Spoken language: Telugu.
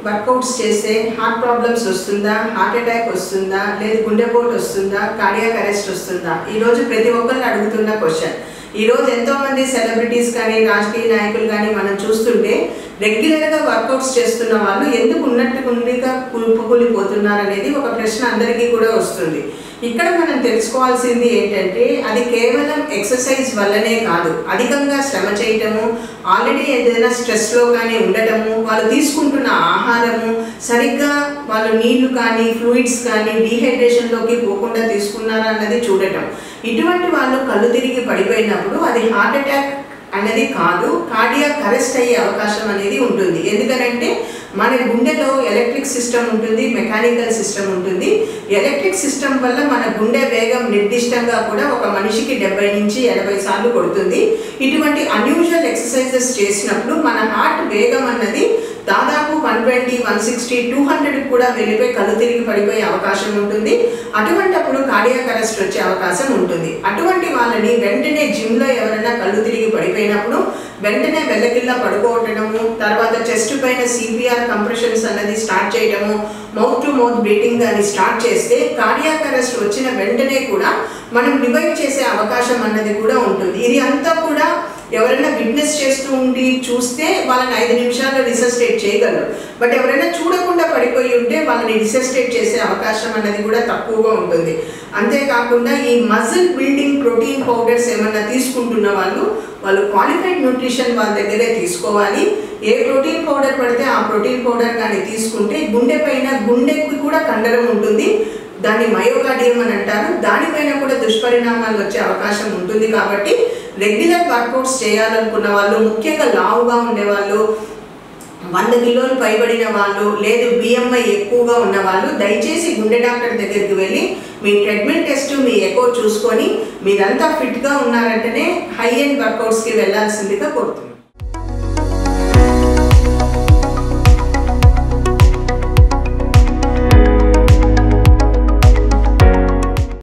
వర్కౌట్స్ చేస్తే హార్ట్ ప్రాబ్లమ్స్ వస్తుందా హార్ట్ అటాక్ వస్తుందా లేదు గుండెపోటు వస్తుందా కార్డియాక్ అరెస్ట్ వస్తుందా ఈరోజు ప్రతి ఒక్కరిని అడుగుతున్న క్వశ్చన్ ఈరోజు ఎంతో మంది సెలబ్రిటీస్ కానీ రాజకీయ నాయకులు కానీ మనం చూస్తుంటే రెగ్యులర్గా వర్కౌట్స్ చేస్తున్న వాళ్ళు ఎందుకు ఉన్నట్టుగా కుప్పకూలిపోతున్నారు అనేది ఒక ప్రశ్న అందరికీ కూడా వస్తుంది ఇక్కడ మనం తెలుసుకోవాల్సింది ఏంటంటే అది కేవలం ఎక్సర్సైజ్ వల్లనే కాదు అధికంగా శ్రమ చేయటము ఆల్రెడీ ఏదైనా స్ట్రెస్లో కానీ ఉండటము వాళ్ళు తీసుకుంటున్న ఆహారము సరిగ్గా వాళ్ళు నీళ్లు కానీ ఫ్లూయిడ్స్ కానీ డీహైడ్రేషన్లోకి పోకుండా తీసుకున్నారా అన్నది చూడటం ఇటువంటి వాళ్ళు కళ్ళు తిరిగి పడిపోయినప్పుడు అది హార్ట్ అటాక్ అనేది కాదు కార్డియాక్ అరెస్ట్ అయ్యే అవకాశం అనేది ఉంటుంది ఎందుకనంటే మన గుండెలో ఎలక్ట్రిక్ సిస్టమ్ ఉంటుంది మెకానికల్ సిస్టమ్ ఉంటుంది ఎలక్ట్రిక్ సిస్టమ్ వల్ల మన గుండె వేగం నిర్దిష్టంగా కూడా ఒక మనిషికి డెబ్బై నుంచి ఎనభై సార్లు కొడుతుంది ఇటువంటి అన్యూజువల్ ఎక్సర్సైజెస్ చేసినప్పుడు మన హార్ట్ వేగం అన్నది దాదాపు one twenty one sixty two hundred కూడా వెళ్ళిపోయి కళ్ళు తిరిగి పడిపోయే అవకాశం ఉంటుంది అటువంటప్పుడు కార్డియాక్ అరెస్ట్ వచ్చే అవకాశం ఉంటుంది అటువంటి వాళ్ళని వెంటనే జిమ్లో ఎవరైనా కళ్ళు తిరిగి పడిపోయినప్పుడు వెంటనే వెల్లకిల్లా పడుకోవటము తర్వాత చెస్ట్ పైన సిపిఆర్ కంప్రెషన్స్ అన్నది స్టార్ట్ చేయటము మౌత్ టు మౌత్ బ్రీతింగ్ అని స్టార్ట్ చేస్తే కార్డియాక్ అరెస్ట్ వచ్చిన వెంటనే కూడా మనం రివైవ్ చేసే అవకాశం అన్నది కూడా ఉంటుంది ఇది అంతా కూడా ఎవరైనా విట్నెస్ చేస్తూ ఉండి చూస్తే వాళ్ళని ఐదు నిమిషాల్లో రిసస్టేట్ చేయగలరు బట్ ఎవరైనా చూడకుండా పడిపోయి ఉంటే వాళ్ళని రిసస్టేట్ చేసే అవకాశం అనేది కూడా తక్కువగా ఉంటుంది అంతేకాకుండా ఈ మజిల్ బిల్డింగ్ ప్రోటీన్ పౌడర్స్ ఏమన్నా తీసుకుంటున్న వాళ్ళు వాళ్ళు క్వాలిఫైడ్ న్యూట్రిషన్ వాళ్ళ దగ్గరే తీసుకోవాలి ఏ ప్రోటీన్ పౌడర్ పడితే ఆ ప్రోటీన్ పౌడర్ కానీ తీసుకుంటే గుండె పైన గుండెకి కూడా కండరం ఉంటుంది దాన్ని మయోగార్డియం అని అంటారు దానిపైన కూడా దుష్పరిణామాలు వచ్చే అవకాశం ఉంటుంది కాబట్టి రెగ్యులర్ వర్కౌట్స్ చేయాలనుకున్న వాళ్ళు ముఖ్యంగా లావుగా ఉండేవాళ్ళు వంద కిలోలు పైబడిన వాళ్ళు లేదు బిఎంఐ ఎక్కువగా ఉన్న వాళ్ళు దయచేసి గుండె డాక్టర్ దగ్గరికి వెళ్ళి మీ ట్రెడ్మిల్ టెస్ట్ మీ ఎకో చూసుకొని మీరంతా ఫిట్గా ఉన్నారంటేనే హై ఎండ్ వర్కౌట్స్కి వెళ్ళాల్సిందిగా కోరుతున్నాను